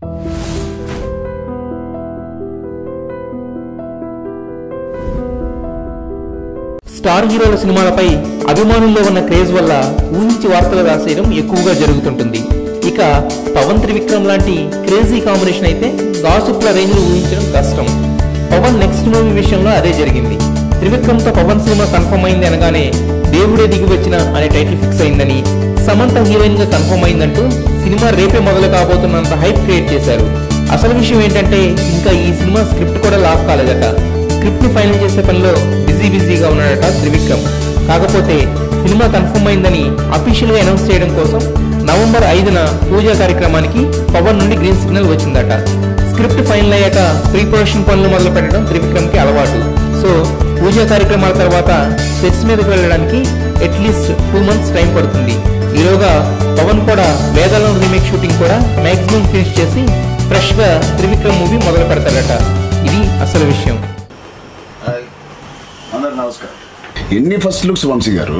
star హీరోల సినిమాలపై అభిమానుల్లో ఉన్న క్రేజ్ వల్ల ఊహించి వార్తలు రాసేయడం ఎక్కువగా జరుగుతుంటుంది ఇక పవన్ త్రివిక్రమ్ లాంటి క్రేజీ కాంబినేషన్ అయితే గాసుప్ల రేంజ్ ఊహించడం కష్టం పవన్ నెక్స్ట్ మూవీ విషయంలో అదే జరిగింది త్రివిక్రమ్ తో పవన్ సినిమా కన్ఫర్మ్ అయింది అనగానే దేవుడే దిగి వచ్చిన అనే టైటిల్ ఫిక్స్ అయిందని సమంత హీరోయిన్ గా కన్ఫర్మ్ అయిందంటూ సినిమా రేపే మొదలు కాబోతున్నంత హైప్ క్రియేట్ చేశారు అసలు విషయం ఏంటంటే ఇంకా ఈ సినిమా స్క్రిప్ట్ కూడా లాక్ కాలేదట స్క్రిప్ట్ ని ఫైనల్ చేసే పనిలో బిజీ బిజీగా ఉన్నాడట త్రివిక్రమ్ కాకపోతే సినిమా కన్ఫర్మ్ అయిందని అఫీషియల్ గా అనౌన్స్ చేయడం కోసం నవంబర్ ఐదున పూజా కార్యక్రమానికి పవన్ నుండి గ్రీన్ సిగ్నల్ వచ్చిందట స్క్రిప్ట్ ఫైనల్ అయ్యాక ప్రీ ప్రొడక్షన్ పనులు మొదలు పెట్టడం త్రివిక్రమ్ కి అలవాటు సో పూజా కార్యక్రమాల తర్వాత సెట్స్ మీదకి వెళ్ళడానికి అట్లీస్ట్ టూ మంత్స్ టైం పడుతుంది ఈలోగా పవన్ కూడా వేదాలం రీమేక్ షూటింగ్ కూడా మాక్సిమం ఫినిష్ చేసి ఫ్రెష్ గా త్రివిక్రమ్ మూవీ మొదలు పెడతాడట ఇది అసలు విషయం హాయ్ అందరు నమస్కారం ఎన్ని ఫస్ట్ లుక్స్ వంశీ గారు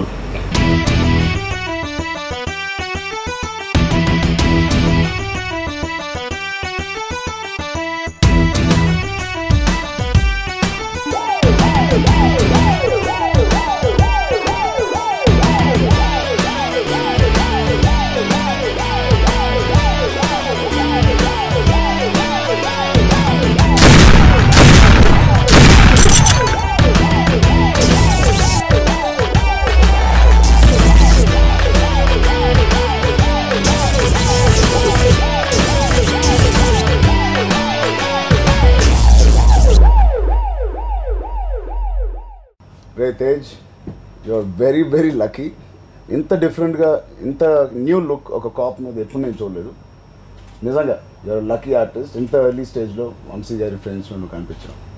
రే Tej you are very very lucky ఇంత డిఫరెంట్గా ఇంత న్యూ లుక్ ఒక కాప్ మీద ఎప్పుడు నేను చూడలేదు నిజంగా యూఆర్ లక్కీ ఆర్టిస్ట్ ఇంత ఎర్లీ స్టేజ్లో వంశీ గారి ఫ్రెండ్స్ నువ్వు కనిపించావు